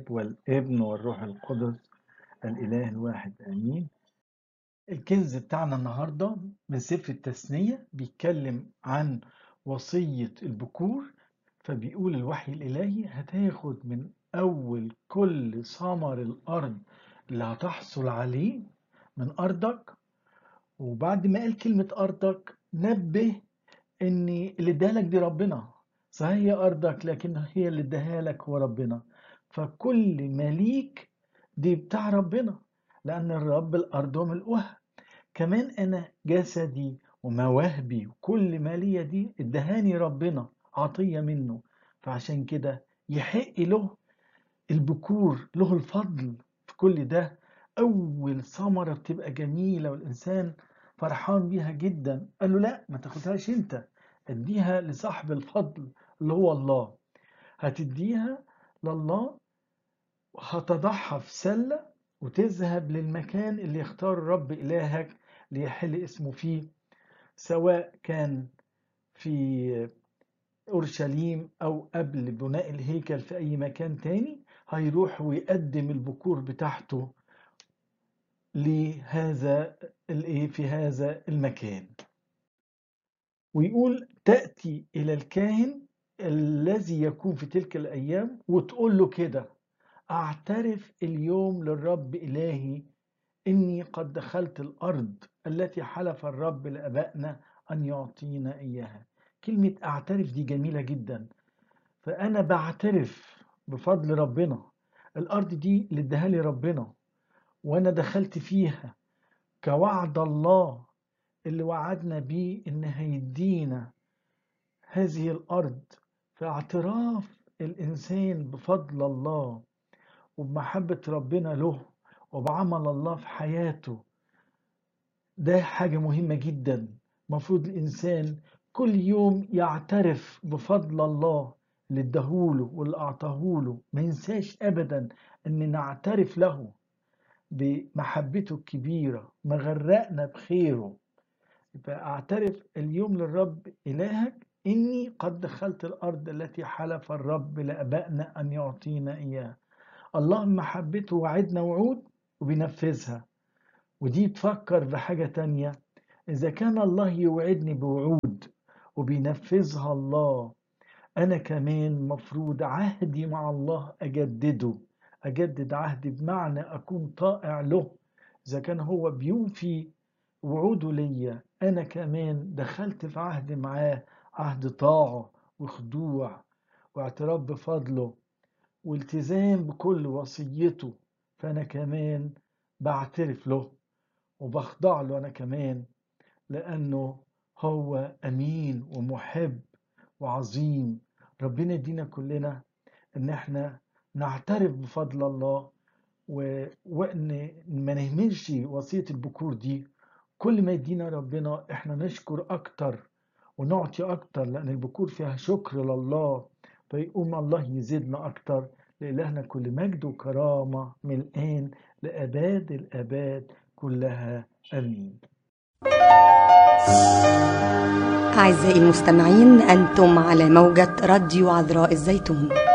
الآب والابن والروح القدس الإله الواحد آمين الكنز بتاعنا النهاردة من سفر التثنية بيتكلم عن وصية البكور فبيقول الوحي الإلهي هتاخد من أول كل ثمر الأرض اللي هتحصل عليه من أرضك وبعد ما قال كلمة أرضك نبه إن اللي ادالك دي ربنا صحيح هي أرضك لكن هي اللي اداها لك هو ربنا فكل مليك دي بتاع ربنا لأن الرب الأرض وملؤها كمان أنا جسدي ومواهبي وكل مالية دي ادهاني ربنا عطية منه فعشان كده يحق له البكور له الفضل في كل ده أول ثمرة بتبقى جميلة والإنسان فرحان بيها جدا قال له لا ما تاخدهاش انت اديها لصاحب الفضل اللي هو الله هتديها لله وهتضعها في سلة وتذهب للمكان اللي يختار الرب إلهك ليحل اسمه فيه سواء كان في أورشليم أو قبل بناء الهيكل في أي مكان تاني هيروح ويقدم البكور بتاعته لهذا الايه في هذا المكان ويقول تأتي إلى الكاهن الذي يكون في تلك الأيام وتقول له كده أعترف اليوم للرب إلهي إني قد دخلت الأرض التي حلف الرب لآبائنا أن يعطينا إياها كلمة أعترف دي جميلة جدا فأنا بعترف بفضل ربنا الأرض دي اللي اداها لي ربنا وأنا دخلت فيها كوعد الله اللي وعدنا بيه إن هيدينا هذه الأرض فاعتراف الإنسان بفضل الله وبمحبة ربنا له وبعمل الله في حياته ده حاجة مهمة جدا مفروض الإنسان كل يوم يعترف بفضل الله اللي اداهوله واللي أعطاهوله ما ينساش أبدا أن نعترف له بمحبته الكبيرة مغرقنا بخيره فأعترف اليوم للرب إلهك إني قد دخلت الأرض التي حلف الرب لآبائنا أن يعطينا إياها الله محبته وعدنا وعود وبينفذها ودي تفكر بحاجة تانية إذا كان الله يوعدني بوعود وبينفذها الله أنا كمان مفروض عهدي مع الله أجدده أجدد عهدي بمعنى أكون طائع له إذا كان هو بيوفي وعوده ليا أنا كمان دخلت في عهد معاه عهد طاعة وخضوع واعتراف بفضله والتزام بكل وصيته فأنا كمان بعترف له وبخضع له أنا كمان لأنه هو أمين ومحب وعظيم ربنا يدينا كلنا إن احنا نعترف بفضل الله و... وإن ما نهملش وصية البكور دي كل ما يدينا ربنا احنا نشكر أكتر ونعطي أكتر لأن البكور فيها شكر لله فيقوم الله يزيدنا أكتر لإلهنا كل مجد وكرامة من الآن لأباد الآباد كلها آمين أعزائي المستمعين أنتم على موجة راديو عذراء الزيتون